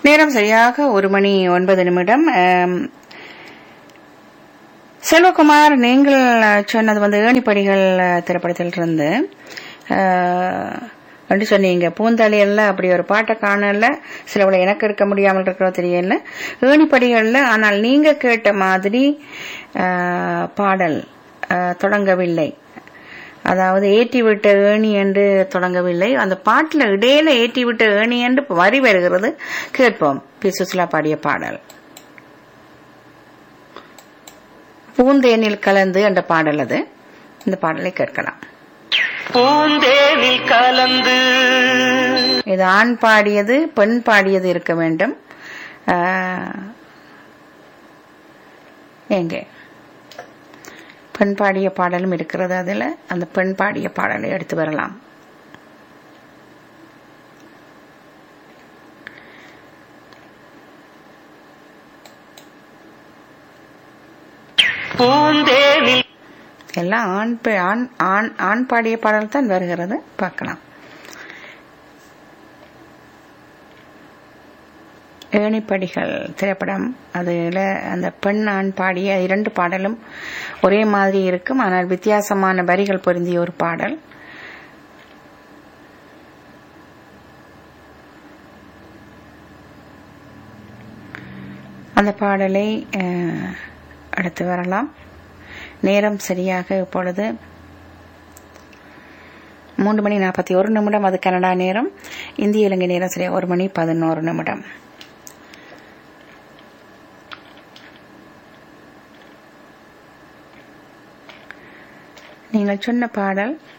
நேரம் சரியாக ஒரு மணி ஒன்பது நிமிடம் ஆம், செல்வகுமார் நீங்கள் சொன்னது வந்து ஏணிப்படிகள் திரைப்படத்திலிருந்து ஆஹ், வந்து சொன்னீங்க பூந்தாளியல்ல அப்படி ஒரு பாட்டை காணல சிலவுல எனக்கு இருக்க முடியாமல் இருக்கிறோ தெரியல ஏணிப்படிகள்ல ஆனால் நீங்க கேட்ட மாதிரி ஆஹ், பாடல் ஆஹ், தொடங்கவில்லை அதாவது ஏற்றி விட்ட ஏணி என்று தொடங்கவில்லை அந்த பாட்டுல இடையில ஏற்றி விட்ட ஏணி என்று வரி வருகிறது கேட்போம் பி சுசிலா பாடிய பாடல் பூந்தேனில் கலந்து என்ற பாடல் அது இந்த பாடலை கேட்கலாம் பூந்தேனில் கலந்து இது ஆண் பாடியது பெண் பாடியது இருக்க வேண்டும் ஆஹ், எங்கே பெண் பாடிய பாடலும் இருக்கிறது அதுல அந்த பெண் பாடிய பாடலை எடுத்து வரலாம் பூந்தேனில் எல்லாம் ஆண் பே- ஆண் ஆண் ஆண் பாடிய பாடல் தான் வருகிறது பார்க்கலாம் ஏணிப்படிகள் திரைப்படம் அதுல அந்த பெண் ஆண் பாடிய இரண்டு பாடலும் ஒரே மாதிரி இருக்கும் ஆனால் வித்தியாசமான வரிகள் பொருந்திய ஒரு பாடல் அந்த பாடலை அஹ், அடுத்து வரலாம் நேரம் சரியாக இப்பொழுது மூன்று மணி நாற்பத்தி ஒரு நிமிடம் அது கனடா நேரம் இந்திய இலங்கை நேரம் சரியாக ஒரு மணி பதினோரு நிமிடம் நீங்கள் சொன்ன பாடல்